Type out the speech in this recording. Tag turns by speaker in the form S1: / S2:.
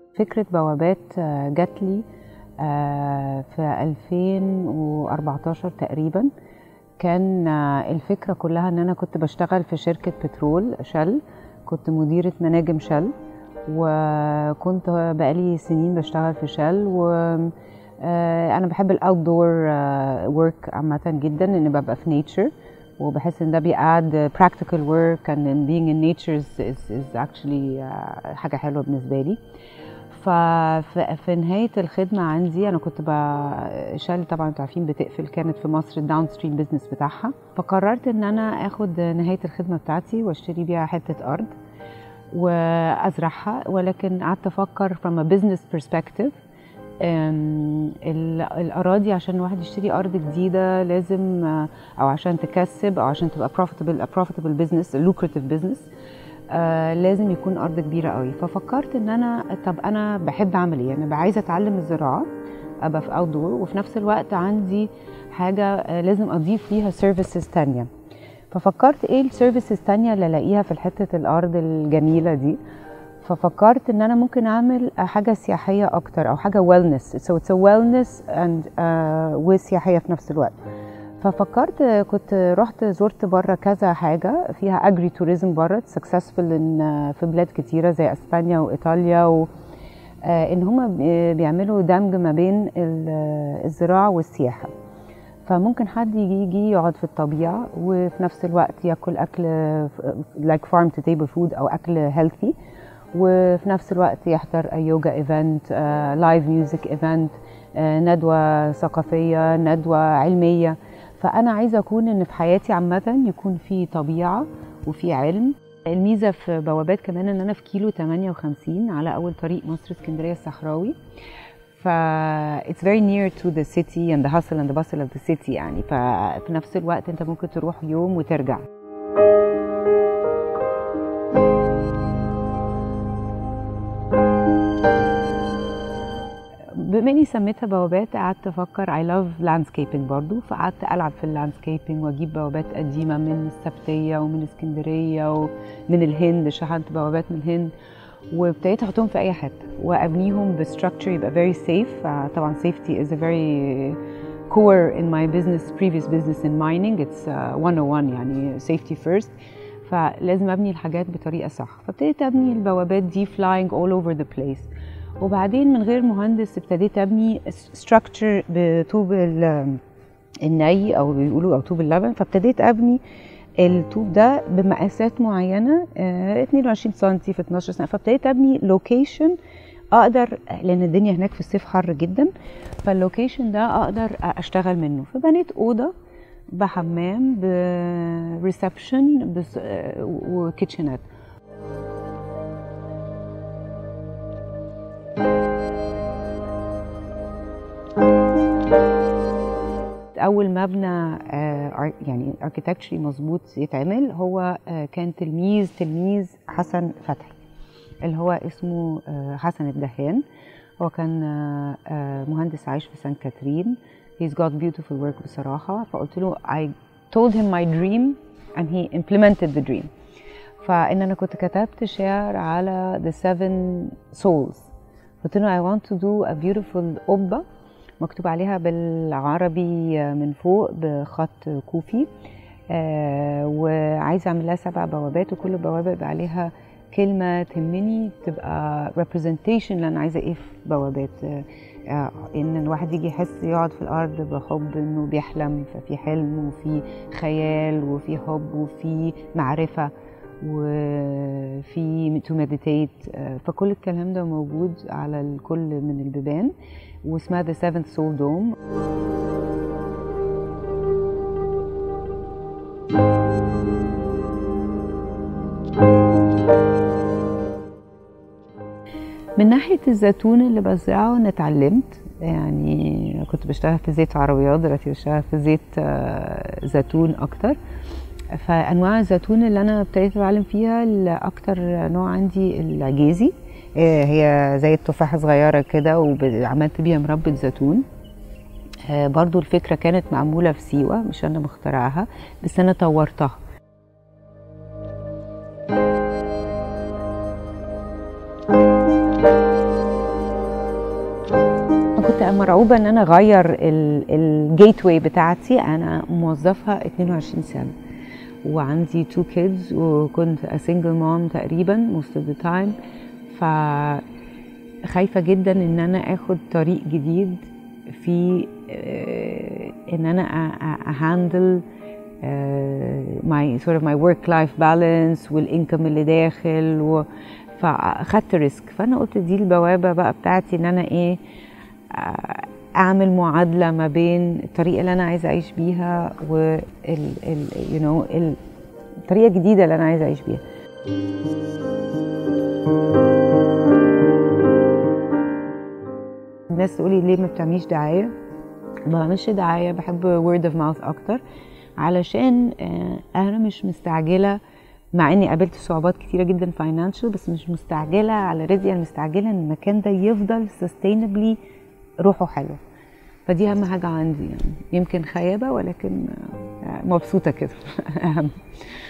S1: فكرة بوابات آه، جات لي آه، في 2014 تقريبا كان آه، الفكرة كلها ان انا كنت بشتغل في شركة بترول شل كنت مديرة مناجم شل وكنت بقالي سنين بشتغل في شل و آه، انا بحب الاوت دور ورك عامة جدا ان ببقى في نيتشر وبحس ان ده بيقعد practical work and in being in nature is, is, is actually آه، حاجة حلوة بالنسبة لي ففي نهاية الخدمة عندي أنا كنت شال طبعا انتوا عارفين بتقفل كانت في مصر الداون ستريم بزنس بتاعها فقررت إن أنا آخد نهاية الخدمة بتاعتي واشتري بيها حتة أرض وأزرعها ولكن قعدت أفكر from a business perspective أم، ال- الأراضي عشان الواحد يشتري أرض جديدة لازم آه، أو عشان تكسب أو عشان تبقى profitable a profitable business a lucrative business آه لازم يكون ارض كبيره قوي ففكرت ان انا طب انا بحب اعمل ايه انا عايزه اتعلم الزراعه ابقى في اوت دور وفي نفس الوقت عندي حاجه آه لازم اضيف ليها سيرفيسز تانية ففكرت ايه السيرفيسز تانية اللي الاقيها في حته الارض الجميله دي ففكرت ان انا ممكن اعمل حاجه سياحيه اكتر او حاجه ويلنس سو اتس ويلنس اند وسياحيه في نفس الوقت ففكرت كنت رحت زرت بره كذا حاجه فيها اجري توريزم بره سكسسفul ان في بلاد كتيره زي اسبانيا وايطاليا و آه، ان هم بيعملوا دمج ما بين ال- الزراعه والسياحه فممكن حد يجي يجي يقعد في الطبيعه وفي نفس الوقت ياكل اكل لايك فارم تو تيبل فود او اكل هيلثي وفي نفس الوقت يحضر يوجا ايفنت لايف ميوزك ايفنت ندوه ثقافيه ندوه علميه فانا عايزه اكون ان في حياتي عامه يكون في طبيعه وفي علم الميزه في بوابات كمان ان انا في كيلو 58 على اول طريق مصر اسكندريه الصحراوي ف it's very near to the city and the hustle and the bustle of the city يعني ففي نفس الوقت انت ممكن تروح يوم وترجع بما اني سميتها بوابات قعدت افكر I love landscaping برضو فقعدت العب في اللاندسكيبنج واجيب بوابات قديمه من السبتيه ومن اسكندريه ومن الهند شحنت بوابات من الهند وابتديت احطهم في اي حته وابنيهم بستراكشر يبقى very safe آه، طبعا safety is a very core in my business previous business in mining it's uh, 101 يعني safety first فلازم ابني الحاجات بطريقه صح فابتديت ابني البوابات دي flying all over the place وبعدين من غير مهندس ابتديت ابني structure بطوب ال- الني او بيقولوا او طوب اللبن فابتديت ابني الطوب ده بمقاسات معينه آه، 22 سم في 12 سم فابتديت ابني لوكيشن اقدر لان الدنيا هناك في الصيف حر جدا فاللوكيشن ده اقدر اشتغل منه فبنيت اوضه بحمام بريسبشن وكيتشنات اول مبنى آه، يعني اركيتكتشري مظبوط يتعمل هو آه، كان تلميذ تلميذ حسن فتحي اللي هو اسمه آه، حسن الدهان هو كان آه، آه، مهندس عايش في سان كاترين he's got beautiful work بصراحة فقلت له I told him my dream and he implemented the dream فإن أنا كنت كتبت شعر على the seven souls قلت له I want to do a beautiful قبة مكتوب عليها بالعربي من فوق بخط كوفي آه وعايزه اعمل لها سبع بوابات وكل بوابه يبقى عليها كلمه تهمني تبقى representation اللي انا عايزه ايه في بوابات آه آه ان الواحد يجي يحس يقعد في الارض بحب انه بيحلم ففي حلم وفي خيال وفي حب وفي معرفه وفي تو مديتيت فكل الكلام ده موجود على الكل من البيبان واسمها The Seventh Soul Dome من ناحية الزيتون اللي بزرعه أنا اتعلمت يعني كنت بشتغل في زيت عربيات دلوقتي بشتغل في زيت آه، زيتون أكتر فأنواع الزيتون اللي أنا ابتديت أتعلم فيها أكتر نوع عندي العجيزي آه، هي زي التفاحة صغيرة كده وعملت بيها مربى زيتون آه، برضو الفكرة كانت معمولة في سيوة مش أنا مخترعها بس أنا طورتها مرعوبه ان انا اغير الجيت واي بتاعتي انا موظفه 22 سنه وعندي تو كيدز وكنت a single mom تقريبا most of the time ف خايفه جدا ان انا اخد طريق جديد في آه، ان انا اهاندل ماي sort of my work life balance والانكم اللي داخل و فاخدت ريسك فانا قلت دي البوابه بقى بتاعتي ان انا ايه آه، اعمل معادله ما بين الطريقه اللي انا عايزه اعيش بيها وال ال you know ال- الطريقه الجديده اللي انا عايزه اعيش بيها الناس تقولي ليه ما بتعمليش دعايه ما بعملش دعايه بحب word of mouth اكتر علشان آه، انا مش مستعجله مع اني قابلت صعوبات كتيره جدا فاينانشال بس مش مستعجله على رزقي انا مستعجله ان المكان ده يفضل sustainably روحه حلوه فدي اهم حاجه عندي يعني يمكن خيابه ولكن آه، مبسوطه كده اهم